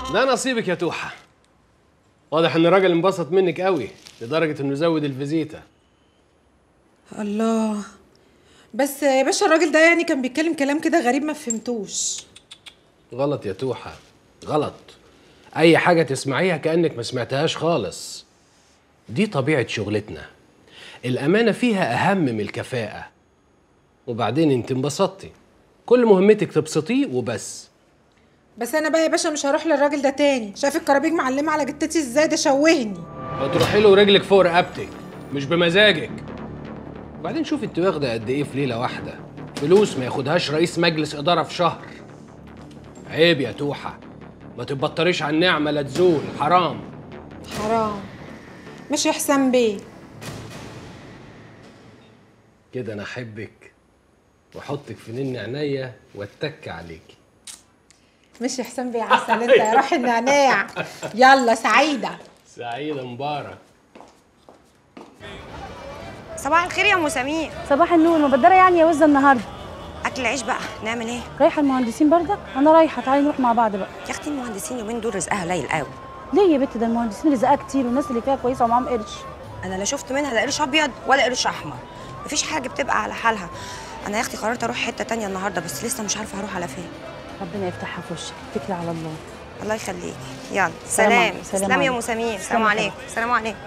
ده نصيبك يا توحة واضح ان الراجل انبسط منك قوي لدرجة انه زود الفيزيتا الله بس يا باشا الراجل ده يعني كان بيتكلم كلام كده غريب ما فهمتوش غلط يا توحة غلط اي حاجة تسمعيها كأنك ما سمعتهاش خالص دي طبيعة شغلتنا الأمانة فيها أهم من الكفاءة وبعدين انت انبسطتي كل مهمتك تبسطيه وبس بس انا بقى يا باشا مش هروح للراجل ده تاني شايف الكرابيج معلمه على جتتي ازاي ده شوهني هتروحي له رجلك فوق رقبتك مش بمزاجك وبعدين شوف انت واخده قد ايه في ليله واحده فلوس ما ياخدهاش رئيس مجلس اداره في شهر عيب يا توحه ما تبطريش على النعمه لا تزول حرام حرام مش حسام بيه كده انا احبك واحطك في نن عينيا واتك عليكي مش حسام بيه عسل انت يا روح النعناع يلا سعيده سعيده مبارك صباح الخير يا ام سمير صباح النور مبدره يعني يا وزه النهارده اكل عيش بقى نعمل ايه رايحه المهندسين بردك انا رايحه تعالي نروح مع بعض بقى يا اختي المهندسين يومين دول رزقها قليل قوي ليه يا بت ده المهندسين رزقها كتير والناس اللي فيها كويسه ومعاهم قرش انا لا شفت منها لا قرش ابيض ولا قرش احمر مفيش حاجه بتبقى على حالها انا يا اختي قررت اروح حته تانية النهارده بس لسه مش عارفه هروح على فين ربنا يفتحها في وشك اتكلي على الله الله يخليكي يلا سلام سلام عليكم. سلام سلام يا ام عليكم. سمير سلام سلام عليكم. عليكم سلام عليكم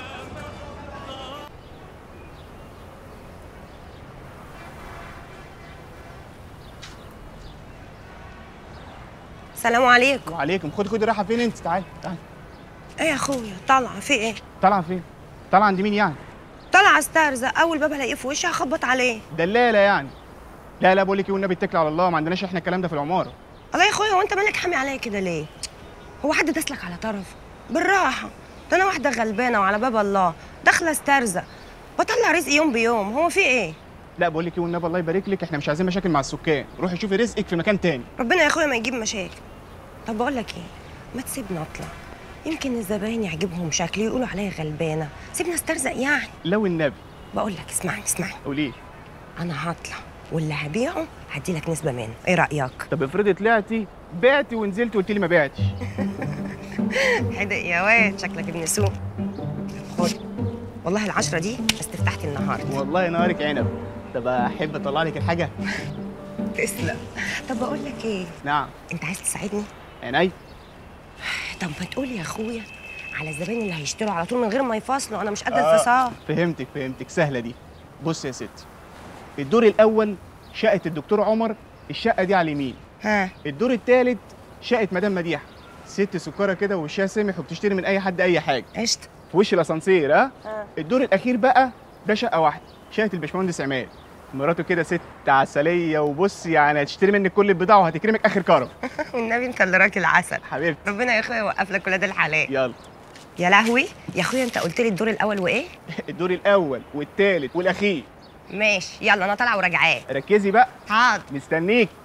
سلام عليكم وعليكم خد خد رايحه فين انت تعالي تعالي ايه يا اخويا طالعه في ايه طالعه فين طالعه عند مين يعني طالعه استرزق اول باب الاقيه في وشي هخبط عليه دلاله يعني لا لا بقول لك ايه والنبي اتكل على الله ما عندناش احنا الكلام ده في العماره الله يا اخويا هو انت مالك حامي عليا كده ليه هو حد داسلك على طرف بالراحه ده انا واحده غلبانه وعلى باب الله داخله استرزق بطلع رزقي يوم بيوم هو في ايه لا بقول لك ايه والنبي الله يبارك لك احنا مش عايزين مشاكل مع السكان روحي شوفي رزقك في مكان تاني ربنا يا اخويا ما يجيب مشاكل طب بقول لك ايه ما تسيبني اطلع يمكن الزباين يعجبهم شكلي يقولوا عليا غلبانه سيبني استرزق يعني لو النبي بقول لك اسمعني اسمعني قولي انا هطلع واللي هبيعه هدي لك نسبه منه ايه رايك طب افرضي طلعتي بعتي ونزلتي وقلت لي ما بعتش حدق يا واد شكلك ابن سوق خد والله العشرة دي استفتحت النهارده والله نهارك عنب طب احب اطلع لك الحاجه تسلم طب بقول لك ايه نعم انت عايز تساعدني عيني طب ما تقول يا اخويا على الزباين اللي هيشتروا على طول من غير ما يفاصلوا انا مش قد الفصال فهمتك فهمتك سهله دي بص يا ستي الدور الاول شقه الدكتور عمر الشقه دي على اليمين ها الدور الثالث شقه مدام مديحه ست سكره كده ووشها سمح وبتشتري من اي حد اي حاجه قشطه في وش الاسانسير ها الدور الاخير بقى ده شقه واحده شقه الباشمهندس عماد مراته كده ست عسليه وبص يعني هتشتري منك كل البضاعه وهتكرمك اخر كرم والنبي انت اللي راكل عسل حبيبتي ربنا يا اخويا يوقف لك ولاد الحلال يلا يا لهوي يا اخويا انت قلت لي الدور الاول وايه الدور الاول والثالث والاخير ماشي يلا انا طالعه وراجعاه ركزي بقى حاضر مستنيك